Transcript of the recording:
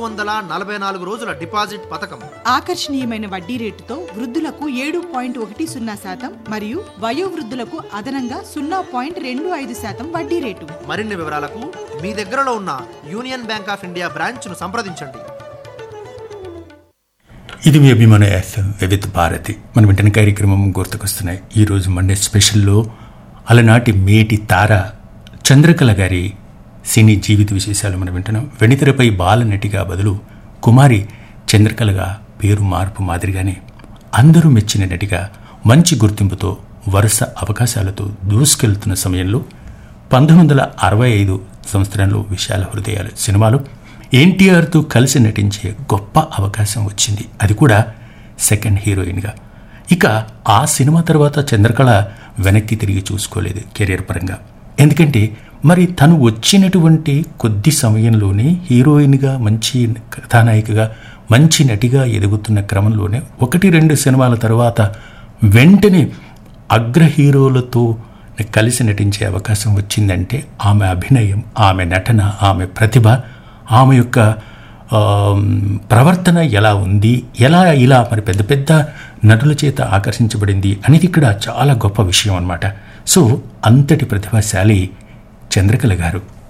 వందల నలభై నాలుగు రోజుల డిపాజిట్ పథకం ఆకర్షణీయమైన వడ్డీ రేటుతో వృద్ధులకు ఏడు పాయింట్ ఒకటి సున్నా శాతం మరియు వయోవృద్ధులకు అదనంగా సున్నా పాయింట్ రెండు ఐదు శాతం వడ్డీ రేటు మరిన్ని వివరాలకు మీ దగ్గరలో ఉన్న యూనియన్ బ్యాంక్ ఆఫ్ ఇండియా బ్రాంచ్ను సంప్రదించండి ఇది మీ అభిమాన ఎఫ్ఎం వివిధ భారతి మనం వింటున్న కార్యక్రమం గుర్తుకొస్తున్నాయి ఈరోజు మండే స్పెషల్లో అలనాటి మేటి తార చంద్రకళ గారి సినీ జీవిత విశేషాలు మనం వింటున్నాం వెనితెరపై బాలనటిగా బదులు కుమారి చంద్రకళగా పేరు మార్పు మాదిరిగానే అందరూ మెచ్చిన నటిగా మంచి గుర్తింపుతో వరుస అవకాశాలతో దూసుకెళ్తున్న సమయంలో పంతొమ్మిది వందల అరవై ఐదు సంవత్సరంలో విశాల హృదయాలు సినిమాలో ఎన్టీఆర్తో కలిసి నటించే గొప్ప అవకాశం వచ్చింది అది కూడా సెకండ్ హీరోయిన్గా ఇక ఆ సినిమా తర్వాత చంద్రకళ వెనక్కి తిరిగి చూసుకోలేదు కెరీర్ పరంగా ఎందుకంటే మరి తను వచ్చినటువంటి కొద్ది సమయంలోనే హీరోయిన్గా మంచి కథానాయికగా మంచి నటిగా ఎదుగుతున్న క్రమంలోనే ఒకటి రెండు సినిమాల తర్వాత వెంటనే అగ్ర హీరోలతో కలిసి నటించే అవకాశం వచ్చిందంటే ఆమె అభినయం ఆమె నటన ఆమె ప్రతిభ ఆమె యొక్క ఆమ్, ప్రవర్తన ఎలా ఉంది ఎలా ఇలా మరి పెద్ద పెద్ద నటుల చేత ఆకర్షించబడింది అనేది ఇక్కడ చాలా గొప్ప విషయం అన్నమాట సో అంతటి ప్రతిభాశాలి చంద్రకళ గారు